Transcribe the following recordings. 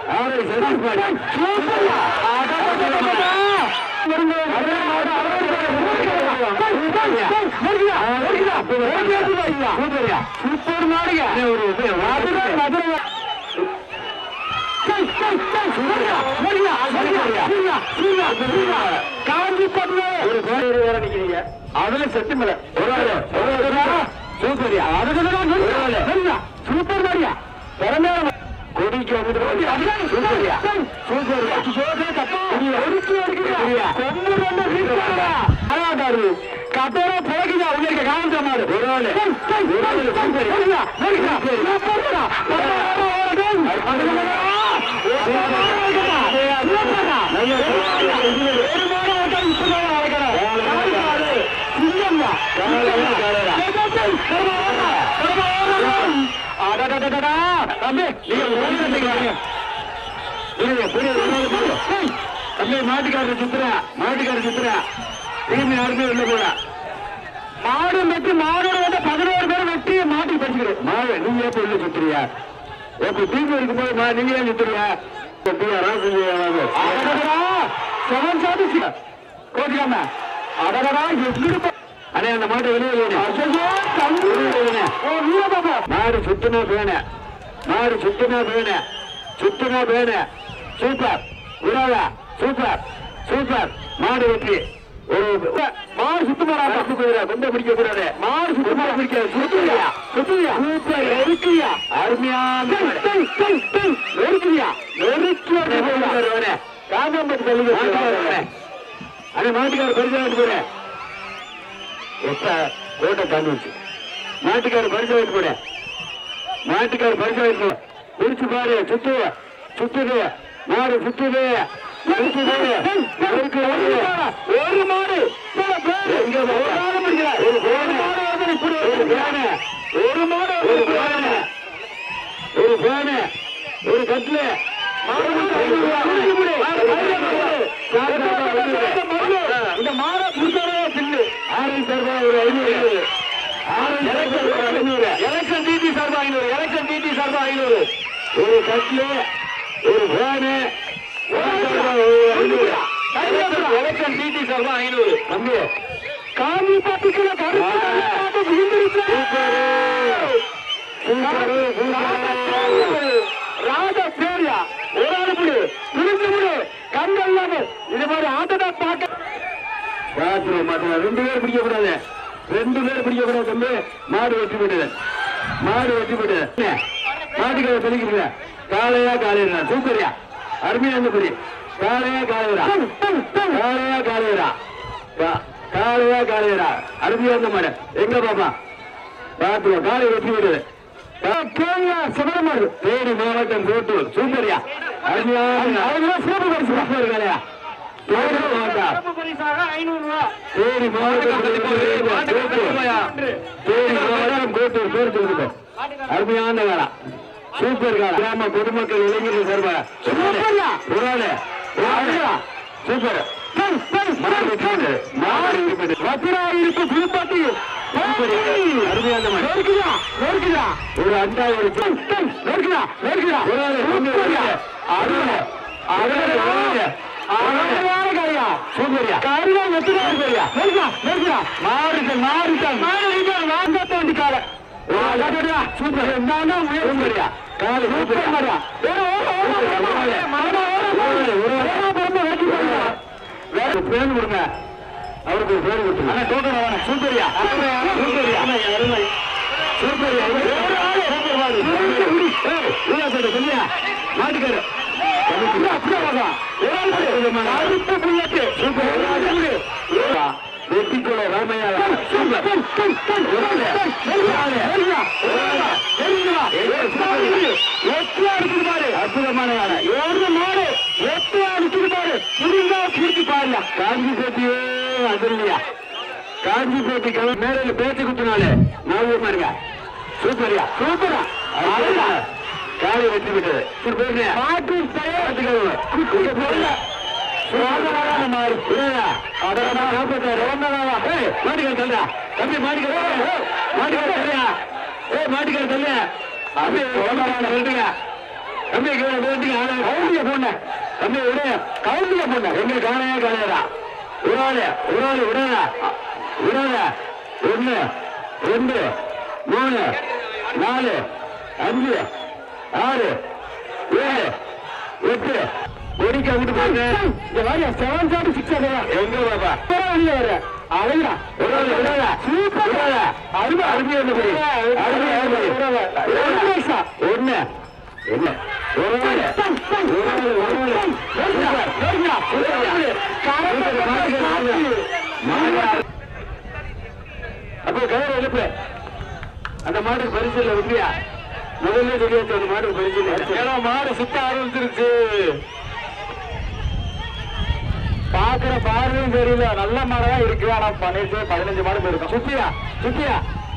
அவரை சதீஷ்பாடி சூப்பர்யா சூப்பர் நாடுங்க ஒரு மதுரை மதுரை அதுல செட்டுமலை சூப்பரியா சூப்பர் மாரியா திறமையான கொடிக்கு வந்துட்டு சூப்பரியா சூப்பரியா கட்டோட போகுதா உள்ள இருக்க காவல் மாடு ஒரு ஆளு ஒரு ஆளு சூப்பரியா மாட்டுக்காரர் சுத்துறா மாட்டுக்காரர் சுத்துறா திரும்பி நடந்து உள்ள போறா மாடு வெட்டி மாடோட வந்து பதினோரு பேர் வெட்டி மாட்டுக்கு படிச்சுக்கிறேன் மாடு நீங்க எப்ப உள்ள சுத்துறியா எப்ப தீர்ப்பு இருக்கும் போது மா நீங்க ஏன் சுத்துறியா செவன் சாதி கோட்டிக்காம அடடா எப்படி அண்ணே அந்த மாட்டை வெளியே மாடு சுத்தமா பேன மாடு சுத்தமா பேன சுத்தமா பேன சூப்பர் விடாதா சூப்பர் சூப்பர் மாடு வெற்றி ஒரு மாடு சுத்தமா தப்பு குதிரை கொண்ட பிடிக்க கூடாது மாடு சுத்தமா பிடிக்க சுத்துறியா சுத்துறியா சூப்பர் நெருக்கியா அருமையான நெருக்கியா நெருக்கியா காந்தாம்பட்டி பள்ளி அண்ணே மாட்டுக்கார பரிசு போறேன் எப்ப கோட்டை தாண்டிச்சு நாட்டுக்கார பரிசு வாங்கிட்டு போட நாட்டுக்கார பரிசு வாங்கிட்டு போட பிடிச்சு பாரு சுத்து சுத்துது மாடு சுத்துது சுத்துது. இருக்கு, இருக்கு. ஒரு மாடு எங்க ஒரு மாடு பிடிக்கல. ஒரு பேனை. ஒரு பேனை. ஒரு மாடு ஒரு பேனை. ஒரு பேனை. ஒரு கட்லு மாடு மட்டும் ஐநூறு ரூபா. மாடு கையில கொடு. சார், சார், சார், இந்த மாடை புடிச்சாலே பில்லு ஆறு சார்பா ஒரு ஐநூறு எலெக்ஷன் ஒரு ஐநூறு எலெக்ஷன் டிடி சார்பா ஐநூறு எலெக்ஷன் டிடி சார்பா ஐநூறு ஒரு கட்லு ஒரு ஃபேனு எலெக்ஷன் டிடி சார்பா ஐநூறு தம்பி காமி பாட்டிக்குள்ள கருப்பு விழுந்துருச்சு ராஜ பேரியா ஒரு ஆளு புடி புரிஞ்சு முடி கண்கள் இல்லாம இது மாதிரி ஆட்டத்தை பார்க்க பாத்ரூம் மாட்டேன் ரெண்டு பேர் பிடிக்க கூடாது ரெண்டு பேர் பிடிக்க கூடாது தம்பி மாடு வெட்டி போயிடுது மாடு வெட்டி போயிடுது மாட்டுக்கு தெளிக்கிறீங்க காலையா காலையா சூப்பரியா அருமையா இருந்து புரி காலையா காலையா காலையா காலையா காலையா காலையா அருமையா இருந்த மாடு எங்க பாப்பா பாத்துருவோம் காலை வெட்டி விடுது சிவனமாடு தேனி மாவட்டம் கோட்டூர் சூப்பரியா அருமையான சிறப்பு பரிசு சூப்பர் காலையா தேனி மாவட்டம் தேனி மாவட்டம் தேனி மாவட்டம் கோட்டூர் பேர் சொல்லுங்க அருமையான வேலை சூப்பர் கால கிராம பொதுமக்கள் இளைஞர்கள் சார்பா ஒரு ஆளு ஒரு ஆளு சூப்பர் வத்திராயிருக்கு புதுப்பாட்டி அருமையான மாடு. ஒரு அண்டா ஒரு நெருக்குதா நெருக்குதா ஒரு ஆளு சூப்பர்யா அருமை அருமை அழகான காரியா சூப்பரியா காரியா எத்தனை சூப்பரியா நெருக்குதா நெருக்குதா மாறுது மாறுது மாறுது நான்காத்த வண்டி கால சூப்பர் என்னன்னா சூப்பரியா காலு சூப்பர் மாரியா வேற பேர் கொடுங்க அவருக்கு ஒரு பேர் கொடுத்துருங்க ஆனா டோக்கன் வேணும் சூப்பரியா சூப்பரியா அருமை சூப்பரியா ஒரு ஆளு சூப்பர் மாடு ஏய் உள்ள சொல்ற சொல்லியா மாட்டுக்காரு அப்படியே வாங்க ஒரு ஆளு அடுத்த புள்ளட்டு சூப்பர் ஒரு ஆளு விடு வெட்டிக்கொள்ள ராமையா சூப்பர் ஒரு ஆளு ஒரு ஆளு ஒரு ஆளு எட்டு அடிக்குது பாரு அற்புதமான யானை ஏழு மாடு எட்டு அடிக்குது பாரு புரிந்தா பிடிச்சு பாருங்க காஞ்சி பேட்டியே அது இல்லையா காஞ்சி பேட்டி கிளம்பி மேல பேச்சு குத்துனாலே ஞாபகமா இருக்க சூப்பரியா சூப்பரா அழகா காலை வெட்டி விட்டது சரி போயிருங்க மாட்டு சரியா குத்தி போடல சோதனான மாறி புரியுதா அதனா நாற்பத்தாறு ஒன்னதாவா ஏய் மாட்டுக்கார தல்றா தம்பி மாட்டுக்கார மாட்டுக்கார தல்றியா ஏய் மாட்டுக்கார தல்ல அப்படியே சோதனான சொல்றீங்க தம்பி கீழே போட்டுங்க தம்பி விடு கவுண்டில பொண்ணு எங்க காணையே காணையடா விடாத விடாத விடாத விடாத ஒண்ணு ரெண்டு மூணு நாலு அஞ்சு ஆறு ஏழு எட்டு ஒடிக்க விட்டு பாருங்க இந்த மாதிரி செவன் சாட்டு சிக்ஸ் எங்க பாப்பா வெளியே வர அழகா விடாத விடாத சூப்பர் விடாத அருமை அருமை ஒண்ணு அருமை அருமை ஒண்ணு என்ன ஒரு நாள் ஒரு நாள் ஒரு நாள் அப்போ கயிறு எழுப்பு அந்த மாடு பரிசு விட்டியா முதல்ல சொல்லியாச்சு அந்த மாடு பரிசு ஏன்னா மாடு சுத்த ஆரம்பிச்சிருச்சு பாக்குற பார்வையும் தெரியல நல்ல மாடா இருக்கு ஆனா பன்னெண்டு பதினஞ்சு மாடு போயிருக்கும் சுத்தியா சுத்தியா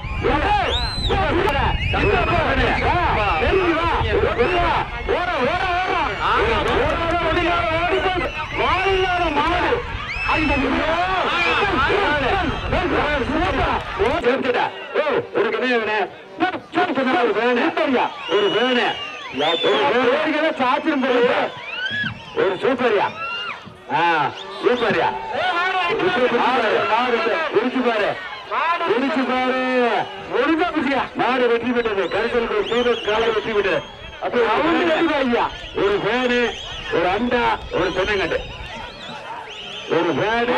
ஒரு வேணு சாத்திரம் ஒரு சூப்பரியா ஆ சூப்பர்யா இடிச்சு பாரு இடிச்சு பாரு ஒழுங்கா புசியா மாடு வெற்றி பெற்றது கரிசலுக்கு சூரத் காலை வெற்றி பெற்றது அப்ப ரவுண்டு வெற்றி ஐயா ஒரு ஃபேனு ஒரு அண்டா ஒரு தென்னங்கட்டு ஒரு ஃபேனு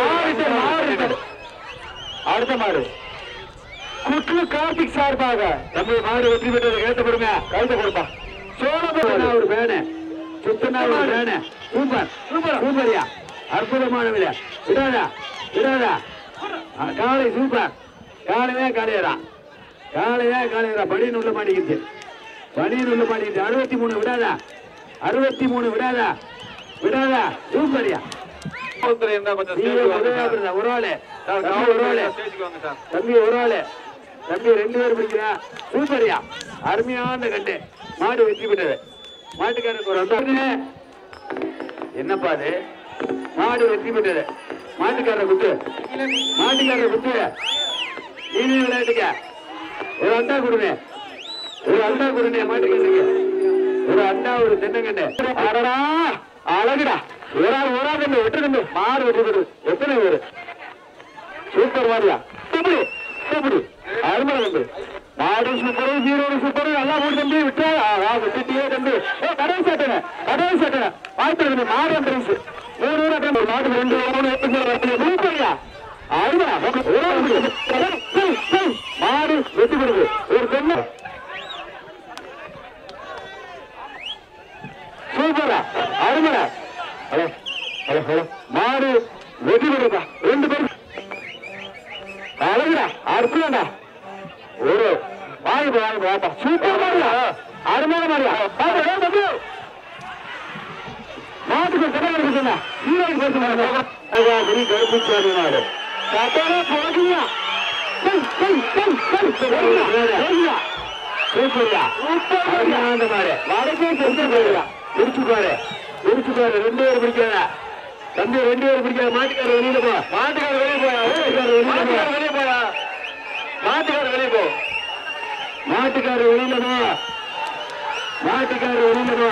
அடுத்த மாடு குற்று கார்த்திக் சார்பாக நம்ம மாடு வெற்றி பெற்றது கேட்ட கொடுங்க கைத்த கொடுப்பா சோழபுரம் ஒரு ஃபேனு சுத்தனா ஒரு ஃபேனு சூப்பர் சூப்பர் சூப்பர்யா அற்புதமான விலை விடாதா விடாதா ஆ, காளை சூப்பர் காளையா காளையரா காளையா காளையரா பனியன் உள்ள மாட்டேங்குது பனியன் உள்ள மாட்டேங்குது அறுபத்தி மூணு விடாதா அறுபத்தி மூணு விடாதா விடாதா சூப்பர்யா நீங்க ஒரே ஆள் தான், ஒரு ஆளு தம்பி ஒரு ஆளு தம்பி ஒரு ஆளு தம்பி ரெண்டு பேர் பிடிக்கிறா சூப்பர்யா அருமையான கண்டு மாடு வெற்றி பெற்றது மாட்டுக்காரருக்கு ஒரு அந்த என்னப்பா அது மாடு வெற்றி பெற்றது மாட்டுக்காரரை குத்து மாட்டுக்காரரை குத்து நீதி விளையாட்டுக்க ஒரு அண்டா கொடுங்க ஒரு அண்டா கொடுங்க மாட்டுக்காரருக்கு ஒரு அண்டா ஒரு தென்னங்கண்டு அடடா அழகுடா ஒரு ஆள் ஒரு ஆள் கண்டு வெட்டு கண்டு மாடு வெற்றி பெற்றது எத்தனை பேரு சூப்பர் மாடியா எப்படி எப்படி அருமை தம்பி மாடு சூப்பரு ஹீரோடு சூப்பரு நல்லா போட்டு தம்பி விட்டா விட்டுட்டியே தம்பி ஏ கடை சாட்டுங்க கடை சாட்டுங்க வாழ்த்து தம்பி மாடு பிரைஸ் மூணு ரூபா தம்பி மாடு ரெண்டு மூணு எட்டு சூப்பர்யா அருமை ஒரு ஆள் பிடி. கடை, சரி, சரி. மாடு வெட்டி கொடுக்கு ஒரு பெண்ணு சூப்பரா அருமைடா ஹலோ ஹலோ ஹலோ மாடு வெட்டி கொடுக்கா ரெண்டு பேரும் அழகுடா அற்புதம்டா ஒரு வாங்கி போ, வாங்கி போ, வாப்பா சூப்பர் மாடியா அருமையான மாடியா பாத்து ஏன் தம்பி மாட்டுக்கு கடை இருக்குதுண்ணா ஹீரோயின் பேசுறாங்க நீ கருப்புச்சாமி மாடு கட்டணம் போகியா சூப்பர்யா அருமையான மாடு வடக்கே தெரிஞ்ச போயா பிடிச்சு பாரு பிடிச்சு பாரு ரெண்டு பேரும் பிடிக்காத தம்பி ரெண்டு பேரும் பிடிக்காத மாட்டுக்கார வெளியில போ மாட்டுக்கார வெளியே போயா மாட்டுக்கார வெளியே போயா மாட்டுக்கார வெளியே போ மாட்டுக்கார வெளியில போ மாட்டுக்கார வெளியில போ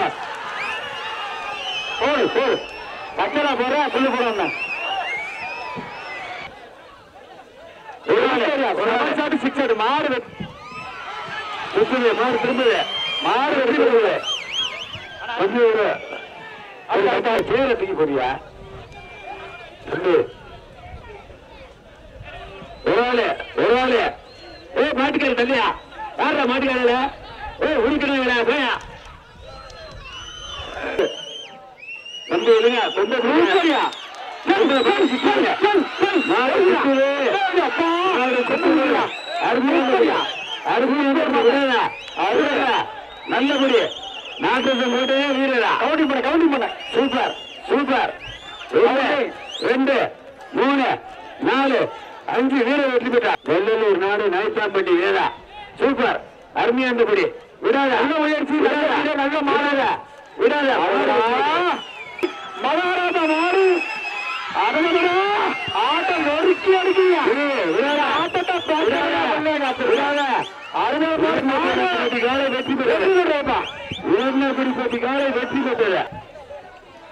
போடு போடு பக்கடா போறா புல்லு போறான் ஒரு சாட்டு சிக்ஸ் ஆடு மாடு வெ- சுத்துது மாடு திரும்புது மாடு வெட்டி போகுது தம்பி ஒரு அது கரெக்டா சேர தூக்கி போறியா தம்பி ஒரு ஆளு ஒரு ஆளு ஏ மாட்டுக்கார தள்ளியா யாரா மாட்டுக்காரல ஏ உருக்கணுங்களா போயா தம்பி இல்லைங்க தொண்டை சூப்பரியா நல்லபடி நாட்டு போட்டு வீரரா கவுண்டிங் பண்ண கவுண்டிங் பண்ண சூப்பர் சூப்பர் ஒன்று, ரெண்டு மூணு நாலு அஞ்சு வீரர் வெற்றி பெற்றார் வெள்ளலூர் நாடு நைத்தாம்பட்டி வீரரா சூப்பர் அருமையா இருந்தபடி விடாத நல்ல முயற்சி விடாத நல்ல மாறாத விடாத மகாராஜா மாறு அடடடா, ஆட்டம் நொறுக்கி அடிக்கிறீங்க. விடாத, ஆட்டத்தை பார்க்காத. விடாத. அருமையா பாரு, மாடு. காலை வெற்றி பெற்றது. உயர்ந்த குறிப்பட்டி காலை வெற்றி பெற்றது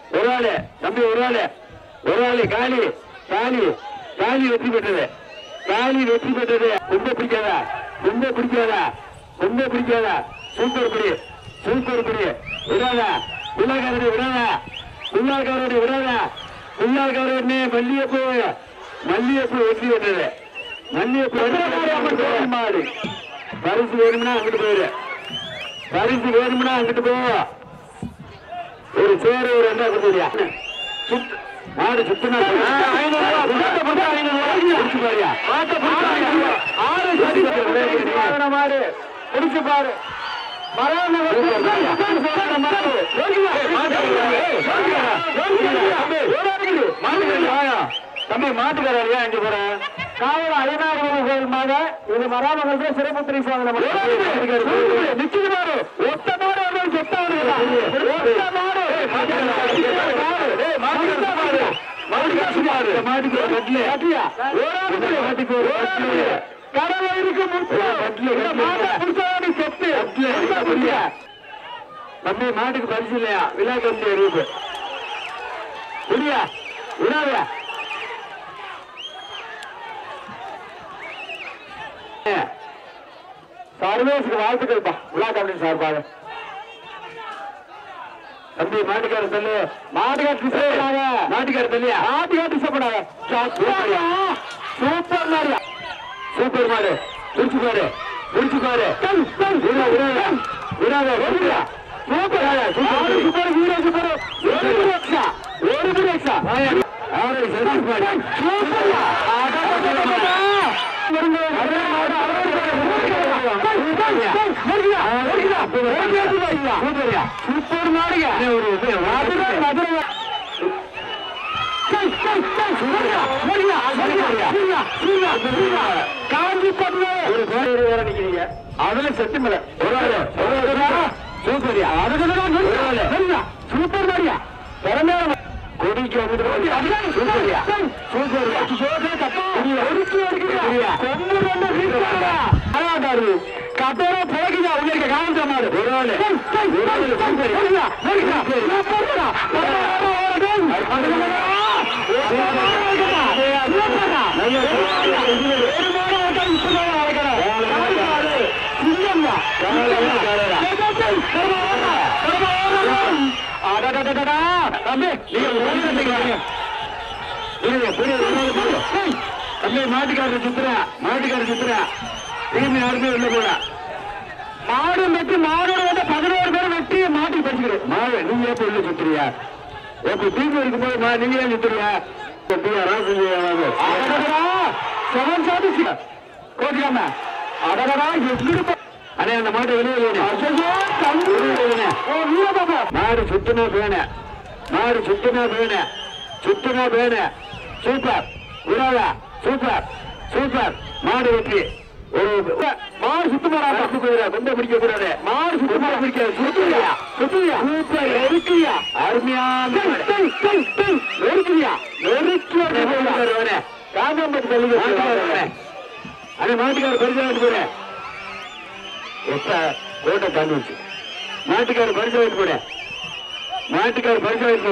ஒரு ஆளு தம்பி ஒரு ஆளு ஒரு ஆளு காலி காலி காலி வெற்றி பெற்றது காலி வெற்றி பெற்றது ரொம்ப பிடிக்காதா ரொம்ப பிடிக்காதா ரொம்ப பிடிக்காதா சூப்பர் படி சூப்பர் படி விடாதா உள்ளாக்காரடி விடாதா உள்ளாக்காரடி விடாதா உள்ளாக்காரடி மல்லிகைப்பூ மல்லிகைப்பூ வெற்றி பெற்றது மல்லிகைப்பூ மாடு பரிசு வேணும்னா அங்கிட்டு போயிரு பரிசு வேணும்னா அங்கிட்டு போ ஒரு சேரு ஒரு ரெண்டா கொடுத்துறியா சுத்து மாடு சுத்துனா மாடு பிடிச்சு பாரு தம்பி மாட்டுக்காரர் ஏன் இங்க போறேன் காவல் ஐநாறு கோயில் மாத இது மராமகள் சிறப்பு சுவாங்க நிச்சயம் மாடு ஒத்த மாடு வந்து செத்தாடு ஒத்த மாடு தம்பி மாட்டுக்கு பரிசு இல்லையா விழா கம்பி அறிவிப்பு முடியா விடாதயா சர்வேஸுக்கு வாழ்த்துக்கள்ப்பா விழா கம்பெனி சார்பாக தம்பி மாட்டுக்கார சொல்லு மாட்டுக்கார டிசைனாக மாட்டுக்கார சொல்லியா மாட்டுக்கார டிசைனாக சூப்பர் மாரியா சூப்பர் மாடு புடிச்சு பாரு புடிச்சு பாரு விடா விடாத விடாத விடா சூப்பர் சூப்பர் சூப்பர் வீர சூப்பர் ஒரு புடி எக்ஸ்ட்ரா ஒரு புடி எக்ஸ்ட்ரா ஆறு சர்வீஸ் மாடு சூப்பர் சூப்பர் மாடுங்க அதுல செட்டு மேல சூப்பரியா சூப்பர் மாடியா திறமையான கொடிக்கு வந்துட்டு அதுதான் சூப்பரியா சூப்பரியா கட்டோட பிறகுதா உள்ள இருக்க காமிச்ச மாதிரி ஒரு ஆளு ஒரு ஆளு சூப்பரியா தம்பி மாட்டுக்காரர் சுத்துறா மாட்டுக்காரர் சுத்துறா திரும்பி யாருமே உள்ள போடா மாடு வெட்டி மாடோட வந்து பதினோரு பேர் வெட்டி மாட்டுக்கு படிச்சுக்கிறேன் மாடு நீங்க எப்ப உள்ள சுத்துறியா எப்ப தீர்ப்பு இருக்கும் போது மா- நீங்க ஏன் சுத்துறியா செவன் சாட்டி கோச்சிக்காம அடடா எப்படி அடே அந்த மாட்டை வெளியே மாடு சுத்துனா பேன மாடு சுத்துனா பேன சுத்துனா பேன சூப்பர் விடாதா சூப்பர் சூப்பர் மாடு வெற்றி ஒரு மாடு சுத்து போறாங்க கொண்ட பிடிக்க கூடாது மாடு சுத்து போற பிடிக்காது சுத்துறியா சுத்துறியா சூப்பர் நெருக்கியா அருமையான நெருக்கியா நெருக்கியா காந்தாம்பட்டி தள்ளி அது மாட்டுக்கார பரிசு போறேன் எப்ப கோட்டை தாண்டி வச்சு மாட்டுக்கார பரிசு வாங்கிட்டு போட மாட்டுக்கார பரிசு வாங்கிட்டு